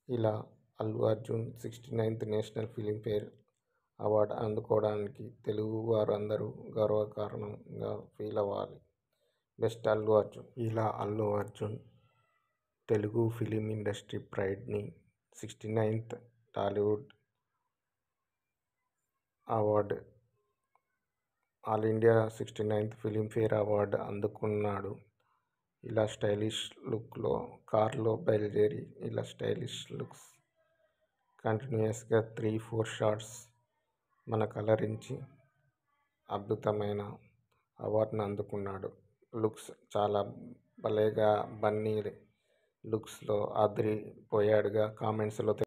ఇలా Allu Arjun sixty ninth national Filmfare award అందుకోవడానికి తెలుగు వారందరూ గర్వకారణంగా ఫీల్ అవ్వాలి బెస్ట్ అల్లు అర్జున్ ఇలా అల్లు అర్జున్ తెలుగు ఫిలిం ఇండస్ట్రీ ప్రైడ్ని sixty ninth Tollywood award all India sixty ninth Filmfare award అందుకున్నాడు ఇలా స్టైలిష్ లుక్లో కార్లో బయలుదేరి ఇలా స్టైలిష్ లుక్స్ కంటిన్యూస్గా త్రీ ఫోర్ షాట్స్ మనకు అలరించి అద్భుతమైన అవార్డును అందుకున్నాడు లుక్స్ చాలా భలేగా బన్నీ లుక్స్లో అదిరిపోయాడుగా కామెంట్స్లో